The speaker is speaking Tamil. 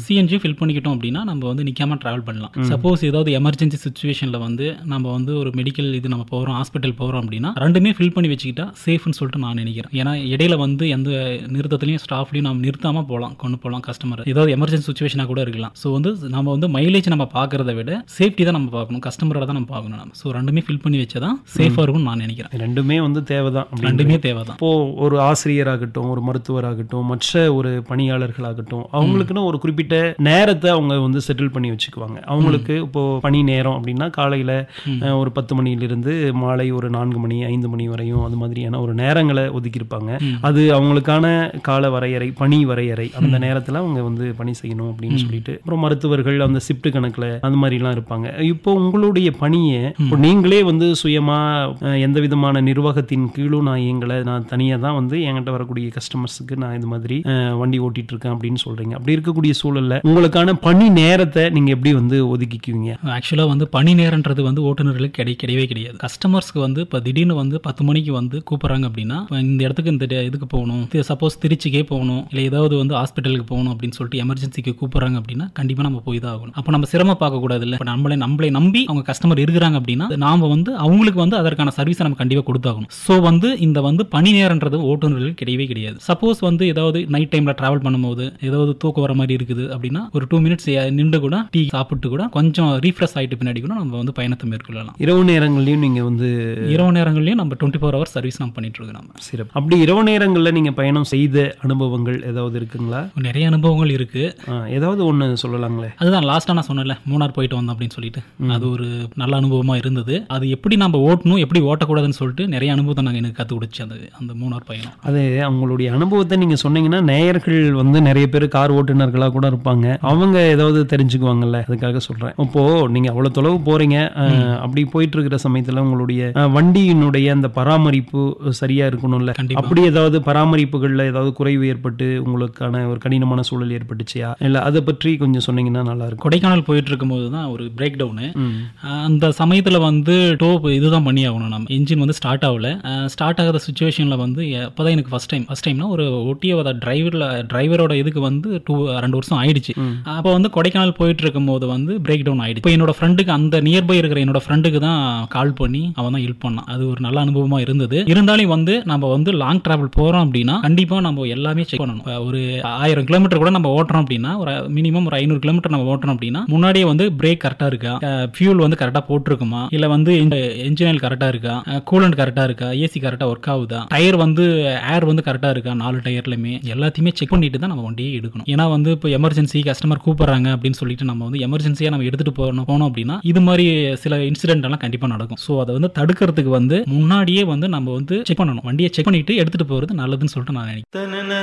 சிஎன்ஜி ஃபில் பண்ணிக்கிட்டோம் அப்படின்னா நம்ம வந்து நிக்காம டிராவல் பண்ணலாம் சப்போஸ் ஏதாவது எமர்ஜென்சி சுச்சுவேஷன்ல வந்து நம்ம வந்து ஒரு மெடிக்கல் இது நம்ம போறோம் ஹாஸ்பிட்டல் போறோம் அப்படின்னா ரெண்டுமே ஃபில் பண்ணி வச்சுக்கிட்டா சேஃப்னு சொல்லிட்டு நான் நினைக்கிறேன் ஏன்னா இடையில வந்து எந்த நிறுத்தத்துலையும் ஸ்டாஃப்லையும் நம்ம நிறுத்தாம போகலாம் கொண்டு போகலாம் கஸ்டமர் ஏதாவது எமர்ஜென்சி சுச்சுவேஷனாக கூட இருக்கலாம் ஸோ வந்து நம்ம வந்து மைலேஜ் நம்ம பார்க்கறத விட சேஃப்டி தான் நம்ம பார்க்கணும் கஸ்டமரோட தான் நம்ம பார்க்கணும் நம்ம ஸோ ரெண்டுமே ஃபில் பண்ணி வச்சதான் சேஃபாக இருக்கும்னு நான் நினைக்கிறேன் ரெண்டுமே வந்து தேவைதான் அப்படின்னு ரெண்டுமே தேவை தான் இப்போ ஒரு ஆசிரியராகட்டும் ஒரு மருத்துவராகட்டும் மற்ற ஒரு பணியாளர்களாகட்டும் அவங்களுக்குன்னு ஒரு குறிப்பிட்ட நேரத்தை அவங்க வந்து செட்டில் பண்ணி வச்சுக்குவாங்க அவங்களுக்கு இப்போ பணி நேரம் அப்படின்னா காலையில அஹ், ஒரு பத்து மணியிலிருந்து மாலை ஒரு நான்கு மணி ஐந்து மணி வரையும் அது மாதிரியான ஒரு நேரங்களை ஒதுக்கியிருப்பாங்க அது அவங்களுக்கான கால வரையறை பணி வரையறை அந்த நேரத்துல அவங்க வந்து பணி செய்யணும் அப்படின்னு சொல்லிட்டு அப்புறம் மருத்துவர்கள் அந்த ஷிஃப்ட் கணக்குல அந்த மாதிரிலாம் இருப்பாங்க இப்போ உங்களுடைய பணியை இப்போ நீங்களே வந்து சுயமா அஹ், எந்த விதமான நிர்வாகத்தின் கீழும் நான் இயங்கலை நான் தனியாக தான் வந்து என்கிட்ட வரக்கூடிய கஸ்டமர்ஸுக்கு நான் இது மாதிரி அஹ், வண்டி ஓட்டிட்டு இருக்கேன் அப்படின்னு சொல்றீங்க அப்படி இருக்கக்கூடிய சூழல்ல உங்களுக்கான பணி நேரத்தை நீங்க எப்படி வந்து ஒதுக்கிக்குவீங்க ஆக்சுவலாக வந்து பணி நேரன்றது வந்து ஓட்டுநர்களுக்கு கிடை கிடையவே கிடையாது கஸ்டமர்ஸ்க்கு வந்து இப்போ திடீர்னு வந்து பத்து மணிக்கு வந்து கூப்பிட்றாங்க அப்படின்னா இப்ப இந்த இடத்துக்கு இந்த ட- இதுக்கு போகணும் சப்போஸ் திருச்சிக்கே போகணும் இல்லை ஏதாவது வந்து ஹாஸ்பிட்டலுக்கு போகணும் அப்படின்னு சொல்லிட்டு எமர்ஜென்சிக்கு கூப்பிட்றாங்க அப்படின்னா கண்டிப்பாக நம்ம போய் தான் ஆகணும் அப்போ நம்ம சிரமம் பார்க்கக்கூடாது இல்லை இப்போ நம்மளை நம்மளை நம்பி அவங்க கஸ்டமர் இருக்கிறாங்க அப்படின்னா நாம வந்து அவங்களுக்கு வந்து அதற்கான சர்வீஸை நம்ம கண்டிப்பாக கொடுத்தாகணும் ஸோ வந்து இந்த வந்து பணி நேரன்றது ஓட்டுநர்களுக்கு கிடையவே கிடையாது சப்போஸ் வந்து ஏதாவது நைட் டைமில் ட்ராவல் பண்ணும்போது ஏதாவது தூக்கம் வர மாதிரி இருக்குது அப்படின்னா ஒரு டூ மினிட்ஸ் நின்று கூட டீ சாப்பிட்டு கூட கொஞ்சம் ரீஃப்ரெஷ் ஆகிட்டு பின்னாடி கூட நம்ம வந்து பயணத்தை மேற்கொள்ளலாம் இரவு நேரங்கள்லயும் நீங்க வந்து இரவு நேரங்கள்லையும் நம்ம டுவெண்ட்டி ஃபோர் ஹவர்ஸ் சர்வீஸ் நம்ம பண்ணிட்டு இருக்கோம் நம்ம சிறப்பு அப்படி இரவு நேரங்கள்ல நீங்க பயணம் செய்த அனுபவங்கள் ஏதாவது இருக்குங்களா நிறைய அனுபவங்கள் இருக்கு ஆ, ஏதாவது ஒண்ணு சொல்லலாங்களே அதுதான் லாஸ்ட்டாக நான் சொன்னேன்ல மூணார் போயிட்டு வந்தோம் அப்படின்னு சொல்லிட்டு அது ஒரு நல்ல அனுபவமா இருந்தது அது எப்படி நம்ம ஓட்டணும் எப்படி ஓட்டக்கூடாதுன்னு சொல்லிட்டு நிறைய அனுபவத்தை நாங்கள் எனக்கு கற்றுக் கொடுச்சு அந்த அந்த மூணார் பயணம் அது அவங்களுடைய அனுபவத்தை நீங்க சொன்னீங்கன்னா நேயர்கள் வந்து நிறைய பேர் கார் ஓட்டுநர்களா கூட இருப்பாங்க அவங்க ஏதாவது தெரிஞ்சுக்குவாங்கல்ல அதுக்காக சொல்றேன் இப்போ நீங்க அவ்வளவு தொலைவு போறீங்க அஹ், அப்படி போயிட்டு இருக்கிற சமயத்துல உங்களுடைய அஹ், வண்டியினுடைய அந்த பராமரிப்பு சரியா இருக்கணும்ல கண்டிப்பா. அப்படி ஏதாவது பராமரிப்புகள்ல ஏதாவது குறைவு ஏற்பட்டு உங்களுக்கான ஒரு கடினமான சூழல் ஏற்பட்டுச்சியா இல்ல அதை பற்றி கொஞ்சம் சொன்னீங்கன்னா நல்லா இருக்கும் கொடைக்கானல் போயிட்டு இருக்கும்போது தான் ஒரு பிரேக் டவுனு ம். அந்த சமயத்தில் வந்து டோ இதுதான் பண்ணி ஆகணும் நம்ம இன்ஜின் வந்து ஸ்டார்ட் ஆகல ஸ்டார்ட் ஆகாத சுச்சுவேஷனில் வந்து அப்போதான் எனக்கு ஃபஸ்ட் டைம் ஃபஸ்ட் டைம்னா ஒரு ஒட்டிய டிரைவரில் டிரைவரோட இதுக்கு வந்து டூ ரெண்டு வருஷம் ஆயிடுச்சு அப்போ வந்து கொடைக்கானல் போயிட்டு இருக்கும்போது வந்து பிரேக் டவுன் ஆயிடுச்சு இப்போ என்னோட ஃப்ரெண்டுக்கு அந்த நியர்பை இருக்கிற என்னோட ஃப்ரெண்டுக்கு தான் கால் பண்ணி அவன் தான் ஹெல்ப் பண்ணான் அது ஒரு நல்ல அனுபவமா இருந்தது இருந்தாலும் வந்து நம்ம வந்து லாங் டிராவல் போறோம் அப்படின்னா கண்டிப்பா நம்ம எல்லாமே செக் பண்ணணும் இப்ப ஒரு ஆயிரம் கிலோமீட்டர் கூட நம்ம ஓட்டுறோம் அப்படின்னா ஒரு மினிமம் ஒரு ஐநூறு கிலோமீட்டர் நம்ம ஓட்டுறோம் அப்படின்னா முன்னாடியே வந்து பிரேக் கரெக்டா இருக்கா ஃபியூல் வந்து கரெக்டா போட்டிருக்குமா இல்ல வந்து என்ஜின் ஆயில் கரெக்டா இருக்கா கூலண்ட் கரெக்டா இருக்கா ஏசி கரெக்டா ஒர்க் ஆகுதா டயர் வந்து ஏர் வந்து கரெக்டா இருக்கா நாலு டயர்லையுமே எல்லாத்தையுமே செக் பண்ணிட்டு தான் நம்ம வண்டியை எடுக்கணும் ஏன்னா வந்து இப்போ எமர்ஜென்சி கஸ்டமர் கூப்பிடுறாங்க அப்படின்னு சொல்லிட்டு நம்ம வந்து எமர்ஜென்சியா நம்ம எடுத்துட்டு போகணும் போனோம் அப்படின்னா இது மாதிரி சில இன்சிடென்ட் எல்லாம் கண்டிப்பா நடக்கும் ஸோ அதை வந்து தடுக்கிறதுக்கு வந்து முன்னாடியே வந்து நம்ம வந்து செக் பண்ணணும் வண்டியை செக் பண்ணிட்டு எடுத்துட்டு போறது நல்லதுன்னு சொல்லிட்டு நான் நினைக்கிறேன்